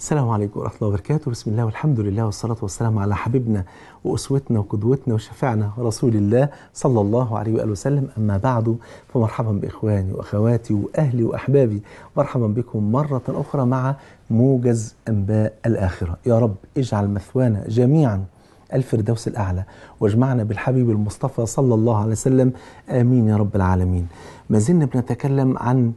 السلام عليكم ورحمة الله وبركاته بسم الله والحمد لله والصلاة والسلام على حبيبنا وأسوتنا وقدوتنا وشفعنا رسول الله صلى الله عليه وآله وسلم أما بعد فمرحبا بإخواني وأخواتي وأهلي وأحبابي مرحبا بكم مرة أخرى مع موجز أنباء الآخرة يا رب اجعل مثوانا جميعا الفردوس الأعلى واجمعنا بالحبيب المصطفى صلى الله عليه وسلم آمين يا رب العالمين ما زلنا بنتكلم عن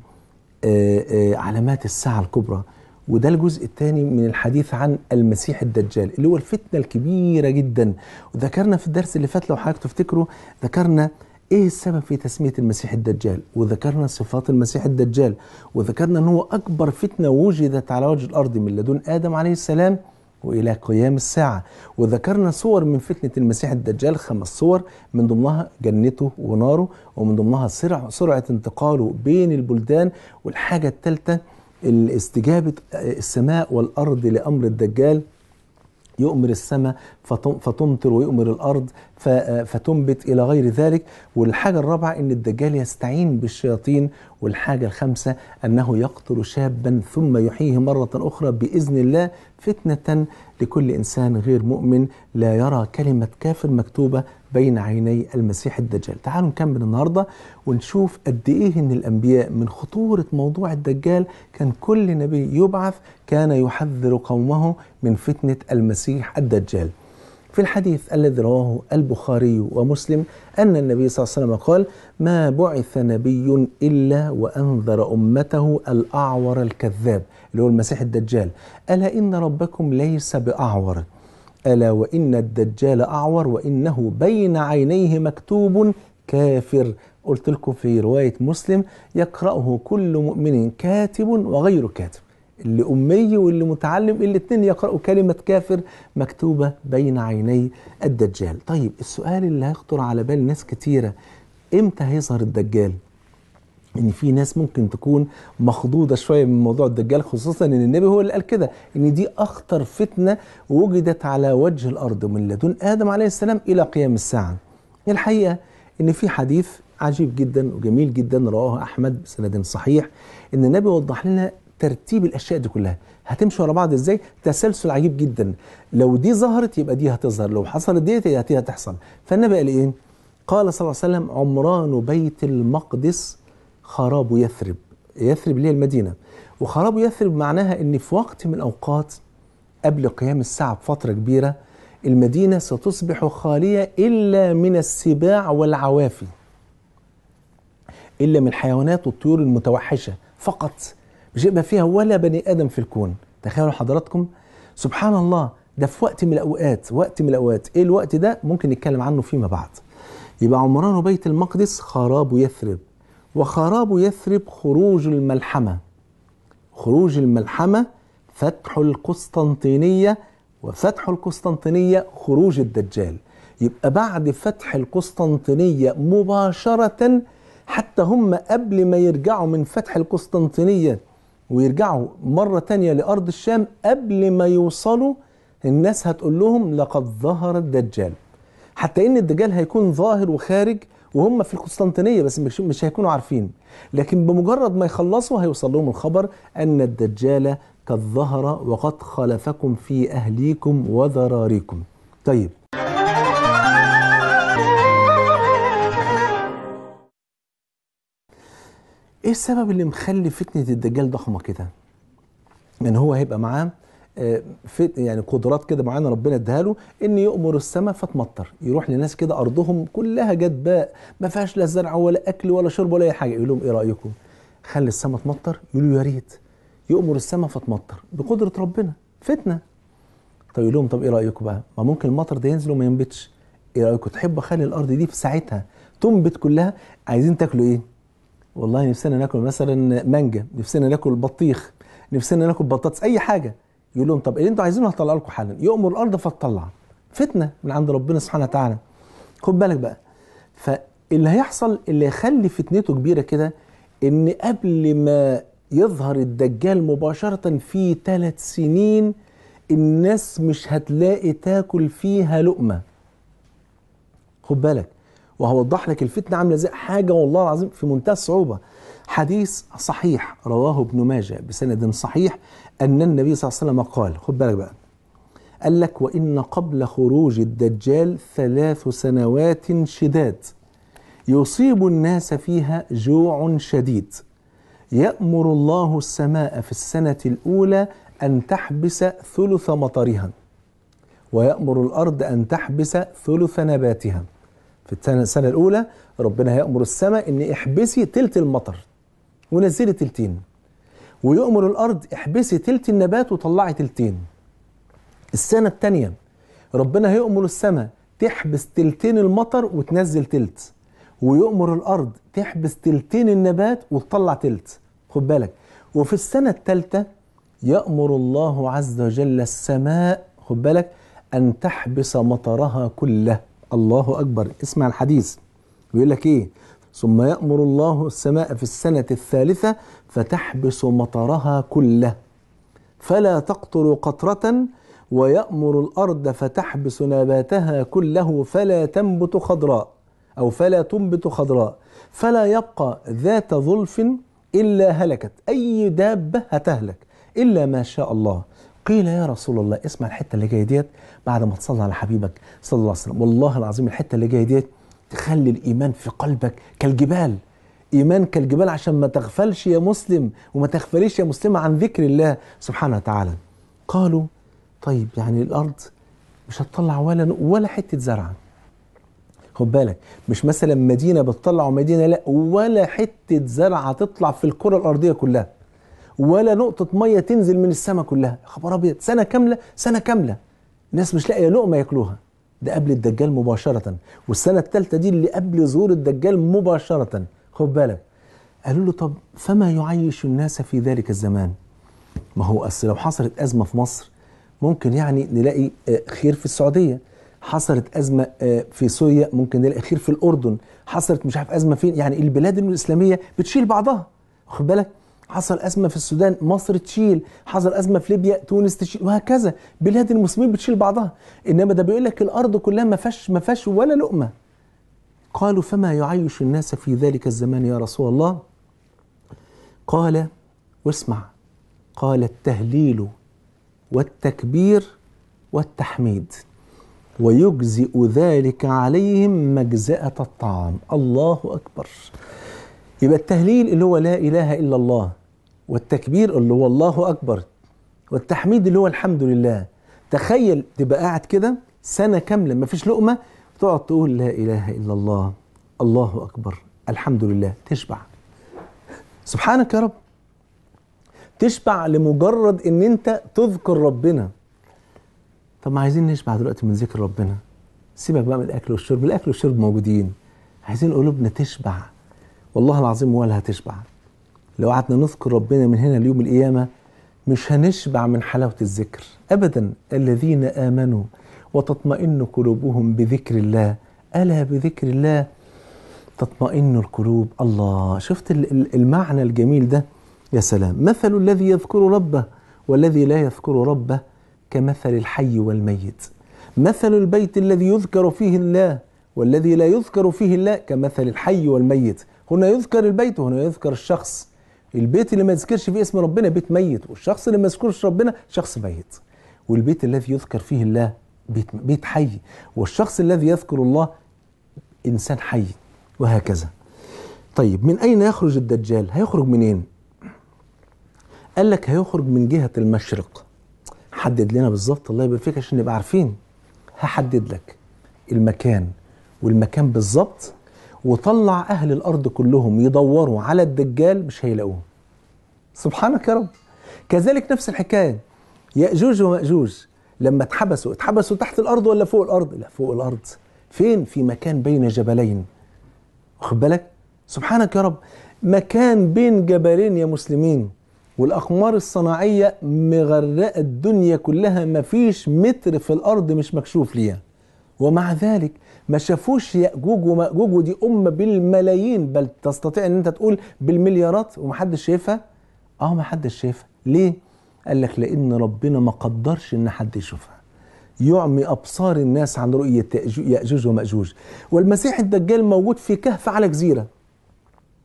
آه، آه، علامات الساعة الكبرى وده الجزء الثاني من الحديث عن المسيح الدجال اللي هو الفتنة الكبيرة جدا وذكرنا في الدرس اللي فات لو حضرتك تفتكروا ذكرنا ايه السبب في تسمية المسيح الدجال وذكرنا صفات المسيح الدجال وذكرنا ان هو اكبر فتنة وجدت على وجه الارض من لدن ادم عليه السلام والى قيام الساعه وذكرنا صور من فتنه المسيح الدجال خمس صور من ضمنها جنته وناره ومن ضمنها سرعه سرعه انتقاله بين البلدان والحاجه الثالثه استجابه السماء والارض لامر الدجال يؤمر السماء فتم- فتمطر ويؤمر الارض ف- فتنبت الى غير ذلك والحاجه الرابعه ان الدجال يستعين بالشياطين والحاجه الخامسه انه يقتل شابا ثم يحييه مره اخرى باذن الله فتنه لكل انسان غير مؤمن لا يرى كلمه كافر مكتوبه بين عيني المسيح الدجال تعالوا نكمل النهارده ونشوف قد ايه ان الانبياء من خطوره موضوع الدجال كان كل نبي يبعث كان يحذر قومه من فتنه المسيح الدجال في الحديث الذي رواه البخاري ومسلم أن النبي صلى الله عليه وسلم قال ما بعث نبي إلا وأنذر أمته الأعور الكذاب اللي هو المسيح الدجال ألا إن ربكم ليس بأعور ألا وإن الدجال أعور وإنه بين عينيه مكتوب كافر قلت لكم في رواية مسلم يقرأه كل مؤمن كاتب وغير كاتب اللي أمي واللي متعلم الاثنين يقرأوا كلمة كافر مكتوبة بين عيني الدجال طيب السؤال اللي هيخطر على بال ناس كتيرة امتى هيظهر الدجال ان في ناس ممكن تكون مخضوضه شويه من موضوع الدجال خصوصا ان النبي هو اللي قال كده ان دي اخطر فتنه وجدت على وجه الارض من لدن ادم عليه السلام الى قيام الساعه. الحقيقه ان في حديث عجيب جدا وجميل جدا رواه احمد بسند صحيح ان النبي وضح لنا ترتيب الاشياء دي كلها هتمشي ورا بعض ازاي تسلسل عجيب جدا لو دي ظهرت يبقى دي هتظهر لو حصلت ديت يبقى دي هتحصل فالنبي قال ايه قال صلى الله عليه وسلم عمران بيت المقدس خراب يثرب يثرب اللي هي المدينه وخراب يثرب معناها ان في وقت من الاوقات قبل قيام الساعه بفتره كبيره المدينه ستصبح خاليه الا من السباع والعوافي الا من الحيوانات والطيور المتوحشه فقط مش هيبقى فيها ولا بني ادم في الكون تخيلوا حضراتكم سبحان الله ده في وقت من الاوقات وقت من الاوقات ايه الوقت ده ممكن نتكلم عنه فيما بعد يبقى عمران بيت المقدس خراب يثرب وخراب يثرب خروج الملحمه خروج الملحمه فتح القسطنطينيه وفتح القسطنطينيه خروج الدجال يبقى بعد فتح القسطنطينيه مباشره حتى هم قبل ما يرجعوا من فتح القسطنطينيه ويرجعوا مرة تانية لأرض الشام قبل ما يوصلوا الناس هتقول لهم لقد ظهر الدجال حتى إن الدجال هيكون ظاهر وخارج وهم في القسطنطينية بس مش, مش هيكونوا عارفين لكن بمجرد ما يخلصوا هيوصل لهم الخبر أن الدجال قد ظهر وقد خلفكم في أهليكم وذراريكم طيب ايه السبب اللي مخلي فتنه الدجال ضخمه كده؟ ان هو هيبقى معاه آه، فت يعني قدرات كده معينه ربنا اداها له ان يامر السماء فتمطر يروح لناس كده ارضهم كلها جدباء ما فيهاش لا زرع ولا اكل ولا شرب ولا اي حاجه يقول لهم ايه رايكم؟ خلي السماء تمطر يقولوا يا ريت يامر السماء فتمطر بقدره ربنا فتنه طب يقول لهم طب ايه رايكم بقى؟ ما ممكن المطر ده ينزل وما ينبتش ايه رايكم تحبوا اخلي الارض دي في ساعتها تنبت كلها عايزين تاكلوا ايه؟ والله نفسنا ناكل مثلا مانجا نفسنا ناكل بطيخ نفسنا ناكل بطاطس اي حاجه يقول لهم طب اللي انتوا عايزينه هطلع لكم حالا يؤمر الارض فتطلع فتنه من عند ربنا سبحانه وتعالى خد بالك بقى فاللي هيحصل اللي يخلي فتنته كبيره كده ان قبل ما يظهر الدجال مباشره في ثلاث سنين الناس مش هتلاقي تاكل فيها لقمه خد بالك وهوضح لك الفتنه عامله ازاي حاجه والله العظيم في منتهى الصعوبه حديث صحيح رواه ابن ماجه بسند صحيح أن النبي صلى الله عليه وسلم قال خد بالك بقى قال لك وإن قبل خروج الدجال ثلاث سنوات شداد يصيب الناس فيها جوع شديد يأمر الله السماء في السنة الأولى أن تحبس ثلث مطرها ويأمر الأرض أن تحبس ثلث نباتها في السنة السنة الأولى ربنا هيأمر السماء إن احبسي تلت المطر ونزلي تلتين ويؤمر الأرض احبسي تلت النبات وطلعي تلتين السنة الثانية ربنا هيأمر السماء تحبس تلتين المطر وتنزل تلت ويؤمر الأرض تحبس تلتين النبات وتطلع تلت خد بالك وفي السنة الثالثة يأمر الله عز وجل السماء خد بالك أن تحبس مطرها كله الله أكبر اسمع الحديث بيقول لك إيه ثم يأمر الله السماء في السنة الثالثة فتحبس مطرها كله فلا تقطر قطرة ويأمر الأرض فتحبس نباتها كله فلا تنبت خضراء أو فلا تنبت خضراء فلا يبقى ذات ظلف إلا هلكت أي دابة هتهلك إلا ما شاء الله قيل يا رسول الله اسمع الحتة اللي جاية ديت بعد ما تصلي على حبيبك صلى الله عليه وسلم والله العظيم الحتة اللي جاية ديت تخلي الإيمان في قلبك كالجبال إيمان كالجبال عشان ما تغفلش يا مسلم وما تغفليش يا مسلمة عن ذكر الله سبحانه وتعالى قالوا طيب يعني الأرض مش هتطلع ولا ولا حتة زرعة خد بالك مش مثلا مدينة بتطلع ومدينة لا ولا حتة زرعة تطلع في الكرة الأرضية كلها ولا نقطة مية تنزل من السماء كلها خبر أبيض سنة كاملة سنة كاملة الناس مش لاقية لقمة ياكلوها ده قبل الدجال مباشرة والسنة الثالثة دي اللي قبل ظهور الدجال مباشرة خد بالك قالوا له طب فما يعيش الناس في ذلك الزمان ما هو أصل لو حصلت أزمة في مصر ممكن يعني نلاقي خير في السعودية حصلت أزمة في سوريا ممكن نلاقي خير في الأردن حصلت مش عارف أزمة فين يعني البلاد الإسلامية بتشيل بعضها واخد بالك حصل أزمة في السودان مصر تشيل حصل أزمة في ليبيا تونس تشيل وهكذا بلاد المسلمين بتشيل بعضها إنما ده بيقول لك الأرض كلها ما فيهاش ما فيهاش ولا لقمة قالوا فما يعيش الناس في ذلك الزمان يا رسول الله قال واسمع قال التهليل والتكبير والتحميد ويجزئ ذلك عليهم مجزأة الطعام الله أكبر يبقى التهليل اللي هو لا إله إلا الله والتكبير اللي هو الله أكبر والتحميد اللي هو الحمد لله تخيل تبقى قاعد كده سنة كاملة ما فيش لقمة تقعد تقول لا إله إلا الله الله أكبر الحمد لله تشبع سبحانك يا رب تشبع لمجرد ان انت تذكر ربنا طب ما عايزين نشبع دلوقتي من ذكر ربنا سيبك بقى من الاكل والشرب الاكل والشرب موجودين عايزين قلوبنا تشبع والله العظيم ولا هتشبع لو قعدنا نذكر ربنا من هنا ليوم القيامه مش هنشبع من حلاوه الذكر ابدا الذين امنوا وتطمئن قلوبهم بذكر الله الا بذكر الله تطمئن القلوب الله شفت المعنى الجميل ده يا سلام مثل الذي يذكر ربه والذي لا يذكر ربه كمثل الحي والميت مثل البيت الذي يذكر فيه الله والذي لا يذكر فيه الله كمثل الحي والميت هنا يذكر البيت وهنا يذكر الشخص البيت اللي ما يذكرش فيه اسم ربنا بيت ميت والشخص اللي ما يذكرش ربنا شخص ميت والبيت الذي يذكر فيه الله بيت, بيت حي والشخص الذي يذكر الله إنسان حي وهكذا طيب من أين يخرج الدجال هيخرج منين قال لك هيخرج من جهة المشرق حدد لنا بالظبط الله يبارك فيك عشان نبقى عارفين هحدد لك المكان والمكان بالظبط وطلع أهل الأرض كلهم يدوروا على الدجال مش هيلاقوه سبحانك يا رب كذلك نفس الحكاية يأجوج ومأجوج لما اتحبسوا اتحبسوا تحت الأرض ولا فوق الأرض لا فوق الأرض فين في مكان بين جبلين واخد بالك سبحانك يا رب مكان بين جبلين يا مسلمين والأقمار الصناعية مغرقة الدنيا كلها مفيش متر في الأرض مش مكشوف ليها ومع ذلك ما شافوش يأجوج ومأجوج ودي أمة بالملايين بل تستطيع أن أنت تقول بالمليارات ومحدش شايفها أه محدش شايفها ليه؟ قال لك لأن ربنا ما قدرش إن حد يشوفها يعمي أبصار الناس عن رؤية يأجوج ومأجوج والمسيح الدجال موجود في كهف على جزيرة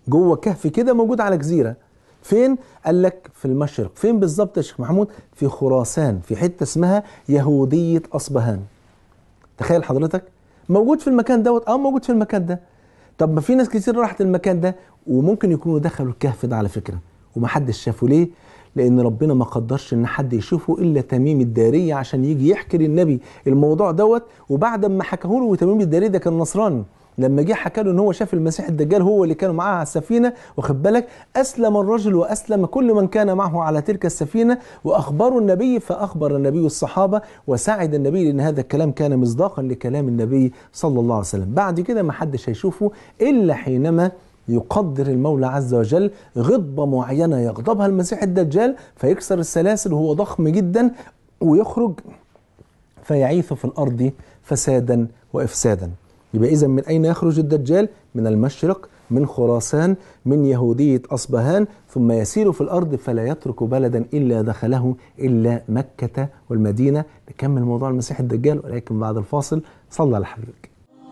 جوه كهف كده موجود على جزيره فين قال لك في المشرق فين بالظبط يا شيخ محمود في خراسان في حته اسمها يهوديه اصبهان تخيل حضرتك موجود في المكان دوت اه موجود في المكان ده طب ما في ناس كتير راحت المكان ده وممكن يكونوا دخلوا الكهف ده على فكره ومحدش شافه ليه لان ربنا ما قدرش ان حد يشوفه الا تميم الداري عشان يجي يحكي للنبي الموضوع دوت وبعد ما حكاه له وتميم الداري ده كان نصراني لما جه حكى له ان هو شاف المسيح الدجال هو اللي كانوا معاه على السفينه واخد بالك اسلم الرجل واسلم كل من كان معه على تلك السفينه واخبروا النبي فاخبر النبي الصحابه وسعد النبي لان هذا الكلام كان مصداقا لكلام النبي صلى الله عليه وسلم بعد كده ما حدش هيشوفه الا حينما يقدر المولى عز وجل غضبة معينة يغضبها المسيح الدجال فيكسر السلاسل وهو ضخم جدا ويخرج فيعيث في الأرض فسادا وإفسادا يبقى إذا من أين يخرج الدجال؟ من المشرق من خراسان من يهودية أصبهان ثم يسير في الأرض فلا يترك بلدا إلا دخله إلا مكة والمدينة نكمل موضوع المسيح الدجال ولكن بعد الفاصل صلى على حبيبك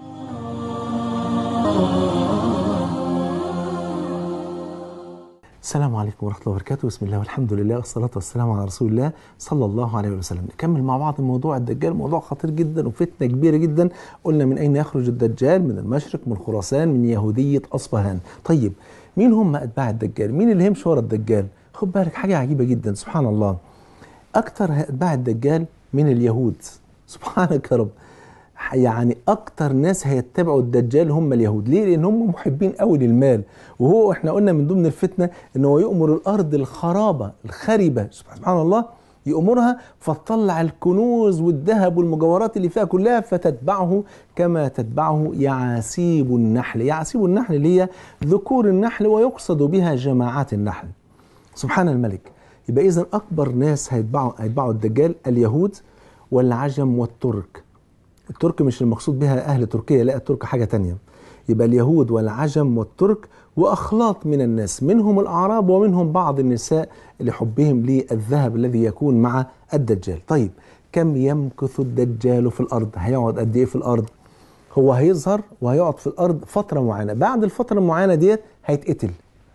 السلام عليكم ورحمة الله وبركاته بسم الله والحمد لله والصلاة والسلام على رسول الله صلى الله عليه وسلم نكمل مع بعض موضوع الدجال موضوع خطير جدا وفتنة كبيرة جدا قلنا من أين يخرج الدجال من المشرق من خراسان من يهودية أصبهان طيب مين هم أتباع الدجال مين اللي هيمشي ورا الدجال خد بالك حاجة عجيبة جدا سبحان الله أكثر أتباع الدجال من اليهود سبحانك يا رب يعني اكتر ناس هيتبعوا الدجال هم اليهود ليه لان هم محبين قوي للمال وهو احنا قلنا من ضمن الفتنه ان هو يامر الارض الخرابه الخربه سبحان الله يأمرها فتطلع الكنوز والذهب والمجوهرات اللي فيها كلها فتتبعه كما تتبعه يعاسيب النحل يعاسيب النحل اللي هي ذكور النحل ويقصد بها جماعات النحل سبحان الملك يبقى إذا أكبر ناس هيتبعوا هيتبعوا الدجال اليهود والعجم والترك الترك مش المقصود بها أهل تركيا لا الترك حاجة تانية يبقى اليهود والعجم والترك وأخلاط من الناس منهم الأعراب ومنهم بعض النساء لحبهم للذهب الذي يكون مع الدجال طيب كم يمكث الدجال في الأرض هيقعد قد إيه في الأرض هو هيظهر وهيقعد في الأرض فترة معينة بعد الفترة المعينة ديت هيتقتل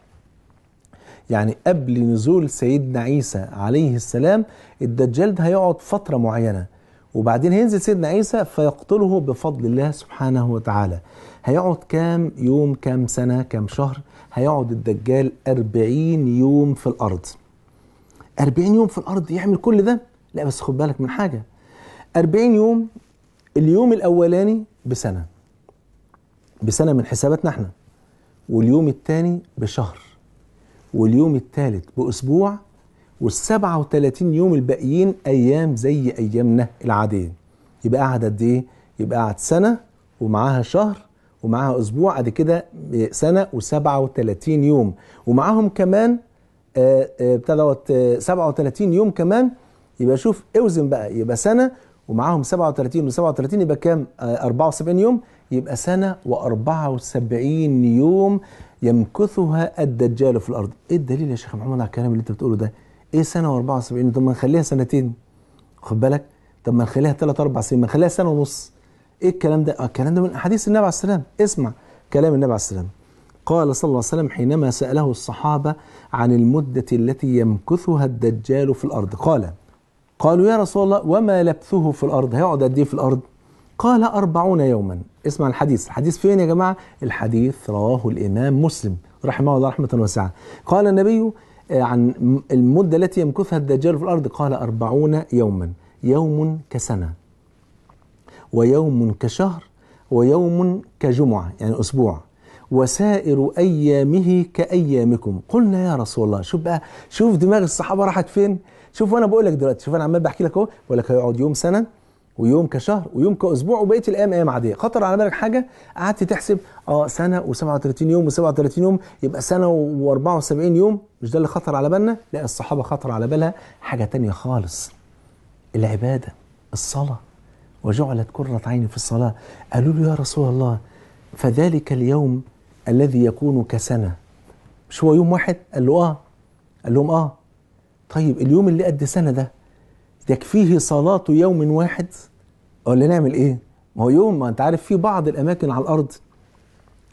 يعني قبل نزول سيدنا عيسى عليه السلام الدجال ده هيقعد فترة معينة وبعدين هينزل سيدنا عيسى فيقتله بفضل الله سبحانه وتعالى هيقعد كام يوم كام سنة كام شهر هيقعد الدجال أربعين يوم في الأرض أربعين يوم في الأرض يعمل كل ده لا بس خد بالك من حاجة أربعين يوم اليوم الأولاني بسنة بسنة من حساباتنا احنا واليوم الثاني بشهر واليوم الثالث بأسبوع والسبعة وثلاثين يوم الباقيين أيام زي أيامنا العادية يبقى قعد قد إيه؟ يبقى قعد سنة ومعاها شهر ومعاها أسبوع قد كده سنة وسبعة وثلاثين يوم ومعاهم كمان آه، آه، بتاع دوت آه، 37 يوم كمان يبقى شوف اوزن بقى يبقى سنة ومعاهم 37 و37 يبقى كام؟ آه، 74 يوم يبقى سنة و74 يوم يمكثها الدجال في الأرض إيه الدليل يا شيخ محمد على الكلام اللي أنت بتقوله ده؟ ايه سنه و74 طب ما نخليها سنتين خد بالك طب ما نخليها ثلاث اربع سنين ما نخليها سنه ونص ايه الكلام ده؟ آه الكلام ده من حديث النبي عليه السلام اسمع كلام النبي عليه السلام قال صلى الله عليه وسلم حينما سأله الصحابة عن المدة التي يمكثها الدجال في الأرض قال قالوا يا رسول الله وما لبثه في الأرض هيقعد قد إيه في الأرض قال أربعون يوما اسمع الحديث الحديث فين يا جماعة الحديث رواه الإمام مسلم رحمه الله رحمة واسعة قال النبي عن المدة التي يمكثها الدجال في الأرض قال أربعون يوما يوم كسنة ويوم كشهر ويوم كجمعة يعني أسبوع وسائر أيامه كأيامكم قلنا يا رسول الله شوف بقى شوف دماغ الصحابة راحت فين شوف أنا بقول لك دلوقتي شوف أنا عمال بحكي لك أهو بقول لك هيقعد يوم سنة ويوم كشهر ويوم كاسبوع وبقيه الايام ايام عاديه خطر على بالك حاجه قعدت تحسب اه سنه و37 يوم و37 يوم يبقى سنه و74 يوم مش ده اللي خطر على بالنا لا الصحابه خطر على بالها حاجه تانية خالص العباده الصلاه وجعلت قرة عيني في الصلاة قالوا له يا رسول الله فذلك اليوم الذي يكون كسنة مش هو يوم واحد قال له اه قال لهم اه طيب اليوم اللي قد سنة ده يكفيه صلاة يوم واحد ولا نعمل ايه ما هو يوم ما انت عارف في بعض الاماكن على الارض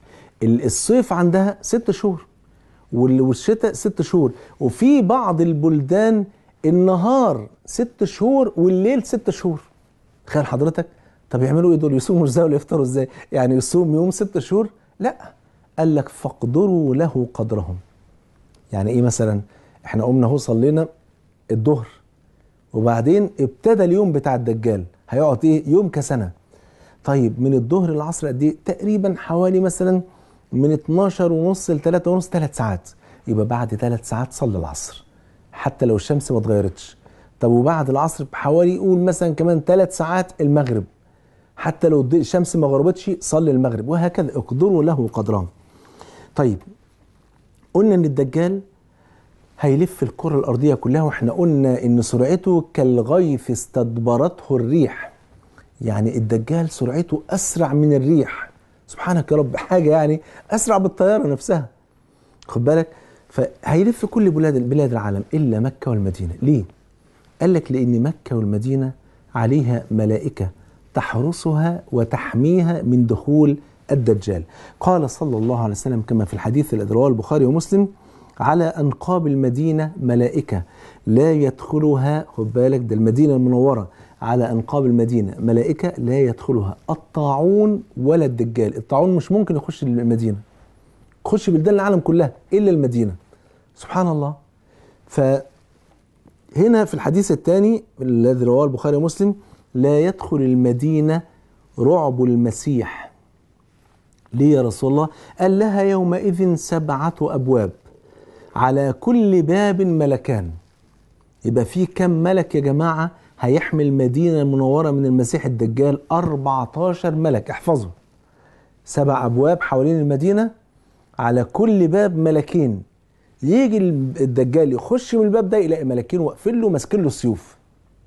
ال- الصيف عندها ست شهور وال- والشتاء ست شهور وفي بعض البلدان النهار ست شهور والليل ست شهور تخيل حضرتك طب يعملوا ايه دول يصوموا ازاي ولا يفطروا ازاي يعني يصوم يوم ست شهور لا قال لك فاقدروا له قدرهم يعني ايه مثلا احنا قمنا اهو صلينا الظهر وبعدين ابتدى اليوم بتاع الدجال هيقعد ايه يوم كسنه طيب من الظهر للعصر قد ايه تقريبا حوالي مثلا من 12 ونص ل 3 ونص 3 ساعات يبقى بعد 3 ساعات صلي العصر حتى لو الشمس ما اتغيرتش طب وبعد العصر بحوالي قول مثلا كمان 3 ساعات المغرب حتى لو الد- الشمس ما غربتش صلي المغرب وهكذا اقدروا له قدرهم طيب قلنا ان الدجال هيلف الكرة الأرضية كلها واحنا قلنا إن سرعته كالغيث استدبرته الريح يعني الدجال سرعته أسرع من الريح سبحانك يا رب حاجة يعني أسرع بالطيارة نفسها خد بالك فهيلف كل بلاد بلاد العالم إلا مكة والمدينة ليه؟ قال لك لأن مكة والمدينة عليها ملائكة تحرسها وتحميها من دخول الدجال قال صلى الله عليه وسلم كما في الحديث الذي رواه البخاري ومسلم على أنقاب المدينة ملائكة لا يدخلها خد بالك ده المدينة المنورة على أنقاب المدينة ملائكة لا يدخلها الطاعون ولا الدجال الطاعون مش ممكن يخش المدينة يخش بلدان العالم كلها إلا المدينة سبحان الله فهنا في الحديث الثاني الذي رواه البخاري ومسلم لا يدخل المدينة رعب المسيح ليه يا رسول الله قال لها يومئذ سبعة أبواب على كل باب ملكان يبقى في كم ملك يا جماعة هيحمي المدينة المنورة من المسيح الدجال 14 ملك احفظوا سبع أبواب حوالين المدينة على كل باب ملكين يجي الدجال يخش من الباب ده يلاقي ملكين واقفين له ماسكين له السيوف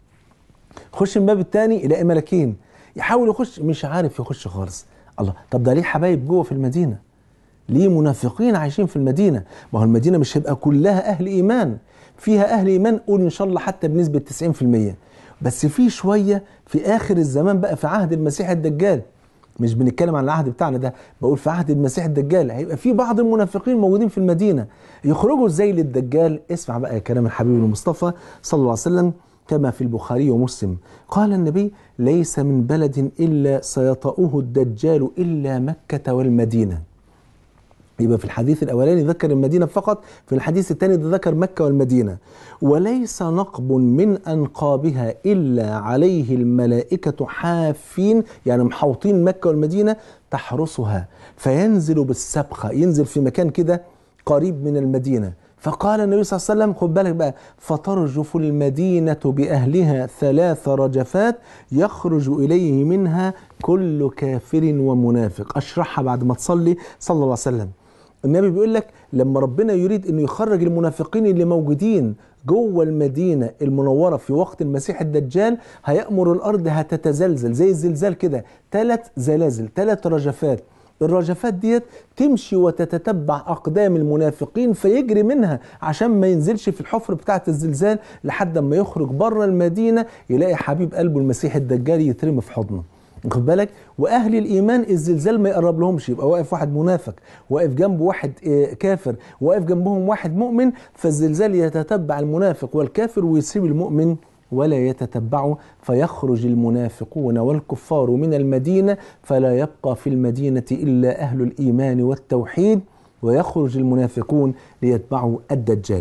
يخش من الباب التاني يلاقي ملكين يحاول يخش مش عارف يخش خالص الله طب ده ليه حبايب جوه في المدينه ليه منافقين عايشين في المدينه ما هو المدينه مش هيبقى كلها اهل ايمان فيها اهل ايمان قول ان شاء الله حتى بنسبه 90% بس في شويه في اخر الزمان بقى في عهد المسيح الدجال مش بنتكلم عن العهد بتاعنا ده بقول في عهد المسيح الدجال هيبقى في بعض المنافقين موجودين في المدينه يخرجوا ازاي للدجال اسمع بقى كلام الحبيب المصطفى صلى الله عليه وسلم كما في البخاري ومسلم قال النبي ليس من بلد الا سيطأه الدجال الا مكه والمدينه يبقى في الحديث الاولاني ذكر المدينه فقط في الحديث الثاني ده ذكر مكه والمدينه وليس نقب من انقابها الا عليه الملائكه حافين يعني محوطين مكه والمدينه تحرسها فينزل بالسبخه ينزل في مكان كده قريب من المدينه فقال النبي صلى الله عليه وسلم خد بالك بقى فترجف المدينة بأهلها ثلاث رجفات يخرج إليه منها كل كافر ومنافق أشرحها بعد ما تصلي صلى الله عليه وسلم النبي بيقول لك لما ربنا يريد انه يخرج المنافقين اللي موجودين جوه المدينه المنوره في وقت المسيح الدجال هيامر الارض هتتزلزل زي الزلزال كده ثلاث زلازل ثلاث رجفات الرجفات ديت تمشي وتتتبع اقدام المنافقين فيجري منها عشان ما ينزلش في الحفر بتاعه الزلزال لحد ما يخرج بره المدينه يلاقي حبيب قلبه المسيح الدجال يترمي في حضنه واخد بالك واهل الايمان الزلزال ما يقرب لهمش يبقى واقف واحد منافق واقف جنبه واحد كافر واقف جنبهم واحد مؤمن فالزلزال يتتبع المنافق والكافر ويسيب المؤمن ولا يتتبعه فيخرج المنافقون والكفار من المدينه فلا يبقى في المدينه الا اهل الايمان والتوحيد ويخرج المنافقون ليتبعوا الدجال.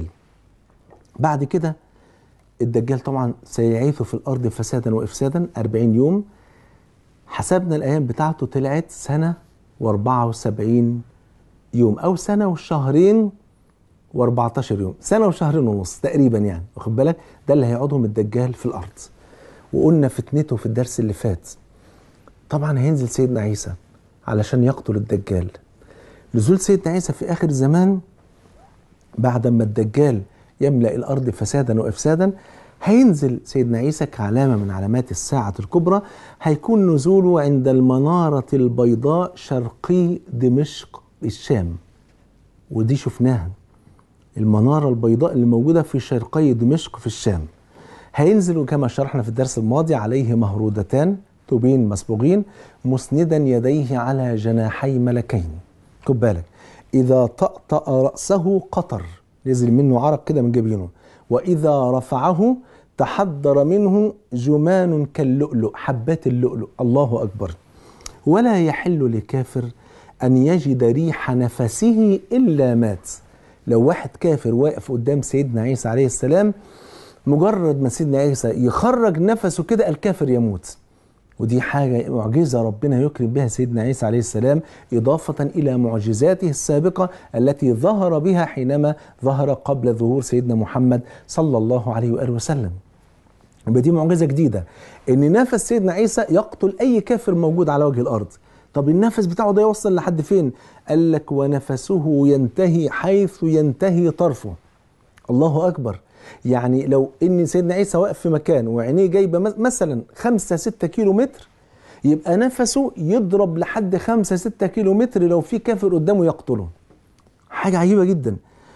بعد كده الدجال طبعا سيعيث في الارض فسادا وافسادا 40 يوم حسبنا الايام بتاعته طلعت سنه و74 يوم او سنه وشهرين و14 يوم سنه وشهرين ونص تقريبا يعني واخد بالك ده اللي هيقعدهم الدجال في الارض وقلنا فتنته في الدرس اللي فات طبعا هينزل سيدنا عيسى علشان يقتل الدجال نزول سيدنا عيسى في اخر زمان بعد ما الدجال يملا الارض فسادا وافسادا هينزل سيدنا عيسى كعلامة من علامات الساعة الكبرى هيكون نزوله عند المنارة البيضاء شرقي دمشق الشام ودي شفناها المنارة البيضاء اللي موجودة في شرقي دمشق في الشام هينزل كما شرحنا في الدرس الماضي عليه مهرودتان توبين مسبوغين مسندا يديه على جناحي ملكين خد بالك إذا طأطأ رأسه قطر نزل منه عرق كده من جبينه وإذا رفعه تحضر منه جمان كاللؤلؤ حبات اللؤلؤ الله أكبر ولا يحل لكافر أن يجد ريح نفسه إلا مات لو واحد كافر واقف قدام سيدنا عيسى عليه السلام مجرد ما سيدنا عيسى يخرج نفسه كده الكافر يموت ودي حاجة معجزة ربنا يكرم بها سيدنا عيسى عليه السلام إضافة إلى معجزاته السابقة التي ظهر بها حينما ظهر قبل ظهور سيدنا محمد صلى الله عليه وآله وسلم يبقى دي معجزة جديدة إن نفس سيدنا عيسى يقتل أي كافر موجود على وجه الأرض طب النفس بتاعه ده يوصل لحد فين قال لك ونفسه ينتهي حيث ينتهي طرفه الله أكبر يعني لو ان سيدنا عيسى واقف في مكان وعينيه جايبه مثلا 5 6 كيلو متر يبقى نفسه يضرب لحد 5 6 كيلو متر لو في كافر قدامه يقتله حاجه عجيبه جدا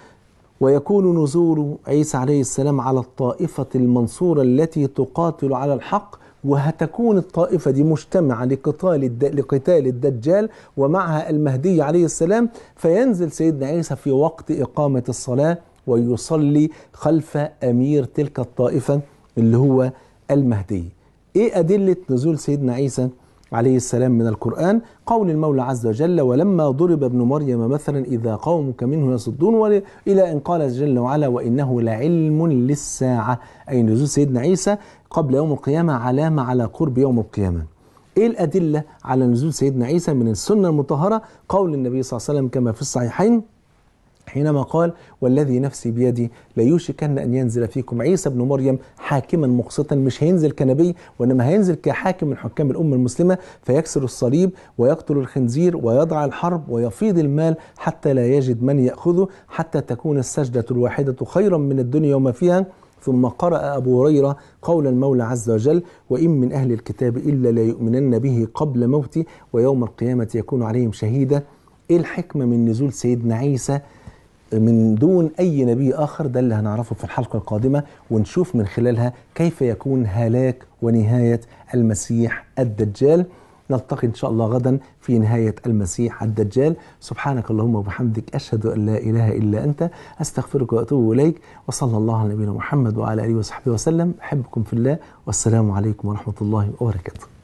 ويكون نزول عيسى عليه السلام على الطائفه المنصوره التي تقاتل على الحق وهتكون الطائفة دي مجتمعة لقتال الد... لقتال الدجال ومعها المهدي عليه السلام فينزل سيدنا عيسى في وقت إقامة الصلاة ويصلي خلف امير تلك الطائفه اللي هو المهدي. ايه ادله نزول سيدنا عيسى عليه السلام من القران؟ قول المولى عز وجل ولما ضرب ابن مريم مثلا اذا قومك منه يصدون الى ان قال جل وعلا وانه لعلم للساعه اي نزول سيدنا عيسى قبل يوم القيامه علامه على قرب يوم القيامه. ايه الادله على نزول سيدنا عيسى من السنه المطهره؟ قول النبي صلى الله عليه وسلم كما في الصحيحين حينما قال والذي نفسي بيدي ليوشكن ان ينزل فيكم عيسى ابن مريم حاكما مقسطا مش هينزل كنبي وانما هينزل كحاكم من حكام الامه المسلمه فيكسر الصليب ويقتل الخنزير ويضع الحرب ويفيض المال حتى لا يجد من ياخذه حتى تكون السجده الواحده خيرا من الدنيا وما فيها ثم قرأ أبو هريرة قول المولى عز وجل وإن من أهل الكتاب إلا ليؤمنن به قبل موتي ويوم القيامة يكون عليهم شهيدا إيه الحكمة من نزول سيدنا عيسى من دون أي نبي آخر ده اللي هنعرفه في الحلقة القادمة ونشوف من خلالها كيف يكون هلاك ونهاية المسيح الدجال نلتقي إن شاء الله غدا في نهاية المسيح الدجال سبحانك اللهم وبحمدك أشهد أن لا إله إلا أنت أستغفرك وأتوب إليك وصلى الله على نبينا محمد وعلى آله وصحبه وسلم أحبكم في الله والسلام عليكم ورحمة الله وبركاته